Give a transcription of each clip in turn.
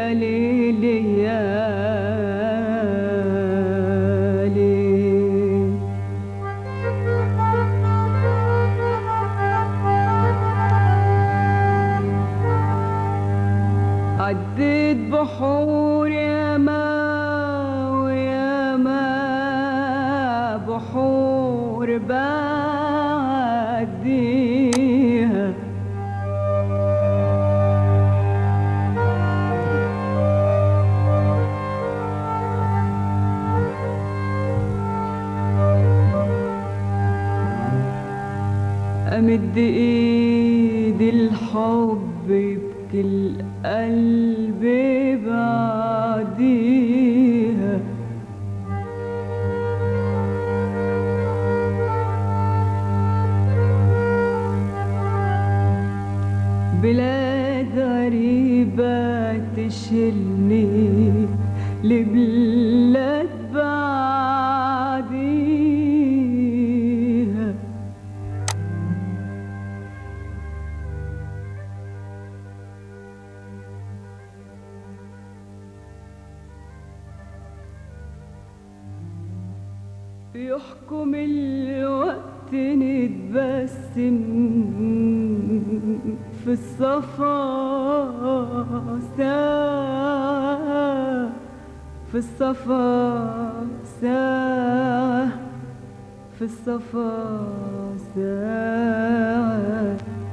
يا ليل يا ليل عديت بحور يا ما ويا ما بحور بعديها أمد إيدي الحب بكل قلب بعديها بلاد غريبة تشيلني لبلاد بعديها يحكم الوقت نتبسم في الصفا ساعة في الصفا ساعة في الصفا ساعة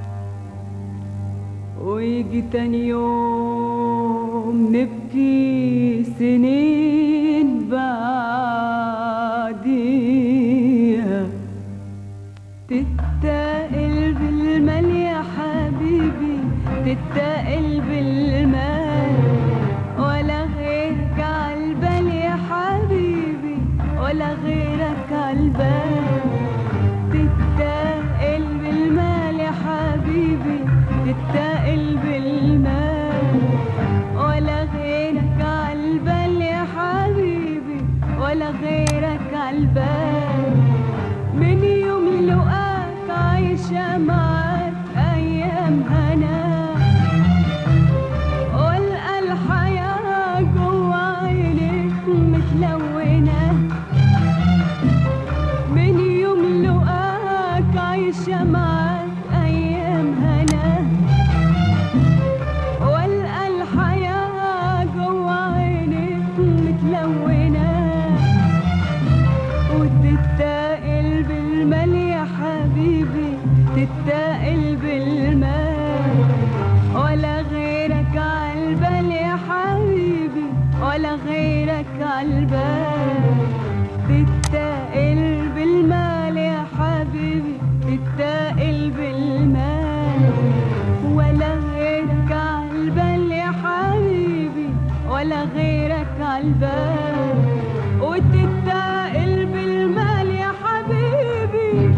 ويجي تاني يوم نبكي سنين بعديها تتقل بالمال يا حبيبي تتقل بالمال ولا غيرك عالبال يا حبيبي ولا غيرك عالبال تتقل بالمال يا حبيبي تتقل بالمال ولا غيرك عالبال يا حبيبي ولا غيرك عالبال من يوم لقاك عايشة معاك أيام هنا والقى الحياة جوا عينيك متلونة من يوم لقاك عايشة معاك أيام هنا والقى الحياة جوا عينيك متلونة وتتقل بالمال يا حبيبي تتقل بالمال ولا غيرك عالبال يا حبيبي ولا غيرك عالبال تتقل بالمال يا حبيبي تتقل بالمال ولا غيرك عالبال يا حبيبي ولا غيرك عالبال وتتقل بالمال يا حبيبي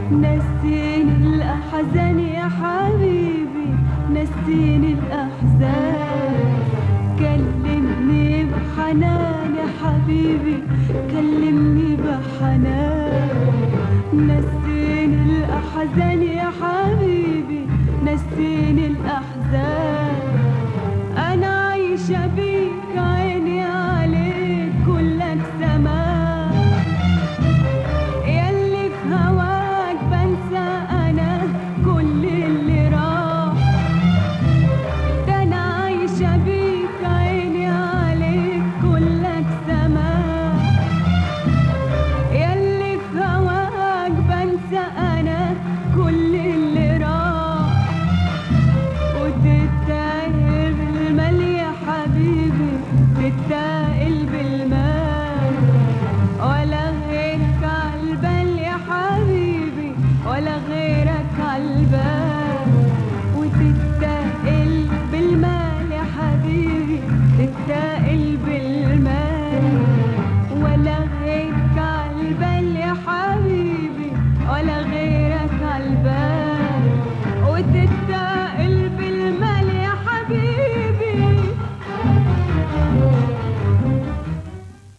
نسيني الأحزان يا حبيبي نسيني الأحزان كلمني بحنان يا حبيبي كلمني بحنان نسيني الأحزان يا حبيبي نسيني